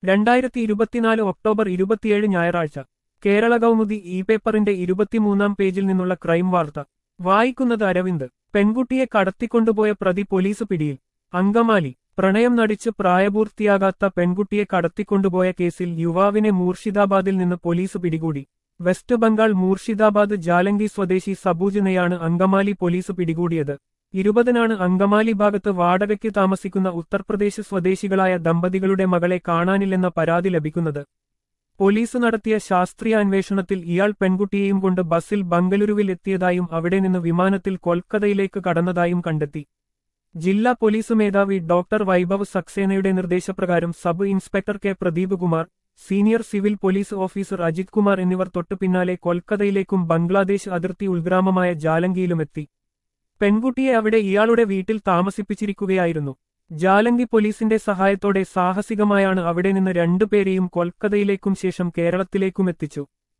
രണ്ടായിരത്തി ഇരുപത്തിനാല് ഒക്ടോബർ ഇരുപത്തിയേഴ് ഞായറാഴ്ച കേരള കൗമുദി ഇ പേപ്പറിന്റെ ഇരുപത്തിമൂന്നാം പേജിൽ നിന്നുള്ള ക്രൈം വാർത്ത വായിക്കുന്നത് അരവിന്ദ് പെൺകുട്ടിയെ കടത്തിക്കൊണ്ടുപോയ പ്രതി പോലീസ് പിടിയിൽ അങ്കമാലി പ്രണയം നടിച്ച് പ്രായപൂർത്തിയാകാത്ത പെൺകുട്ടിയെ കടത്തിക്കൊണ്ടുപോയ കേസിൽ യുവാവിനെ മൂർഷിദാബാദിൽ നിന്ന് പോലീസ് പിടികൂടി വെസ്റ്റ് ബംഗാൾ മൂർഷിദാബാദ് ജാലങ്കി സ്വദേശി സബൂജിനെയാണ് അങ്കമാലി പോലീസ് പിടികൂടിയത് ഇരുപതിനാണ് അങ്കമാലി ഭാഗത്ത് വാടകയ്ക്ക് താമസിക്കുന്ന ഉത്തർപ്രദേശ് സ്വദേശികളായ ദമ്പതികളുടെ മകളെ കാണാനില്ലെന്ന പരാതി ലഭിക്കുന്നത് പോലീസ് നടത്തിയ ശാസ്ത്രീയ അന്വേഷണത്തിൽ ഇയാൾ പെൺകുട്ടിയെയും കൊണ്ട് ബസ്സിൽ ബംഗളൂരുവിൽ എത്തിയതായും അവിടെ നിന്ന് വിമാനത്തിൽ കൊൽക്കത്തയിലേക്ക് കടന്നതായും കണ്ടെത്തി ജില്ലാ പോലീസ് മേധാവി ഡോക്ടർ വൈഭവ് സക്സേനയുടെ നിർദ്ദേശപ്രകാരം sub inspector K Pradeep Kumar senior civil police officer Ajith Kumar എന്നിവർ തൊട്ടുപിന്നാലെ കൊൽക്കത്തയിലേക്കും ബംഗ്ലാദേശ് അതിർത്തി ഉൾഗ്രാമമായ ജാലങ്കിയിലുമെത്തി പെൺകുട്ടിയെ അവിടെ ഇയാളുടെ വീട്ടിൽ താമസിപ്പിച്ചിരിക്കുകയായിരുന്നു ജാലങ്കി പോലീസിന്റെ സഹായത്തോടെ സാഹസികമായാണ് അവിടെ നിന്ന് രണ്ടുപേരെയും കൊൽക്കത്തയിലേക്കും ശേഷം കേരളത്തിലേക്കും എത്തിച്ചു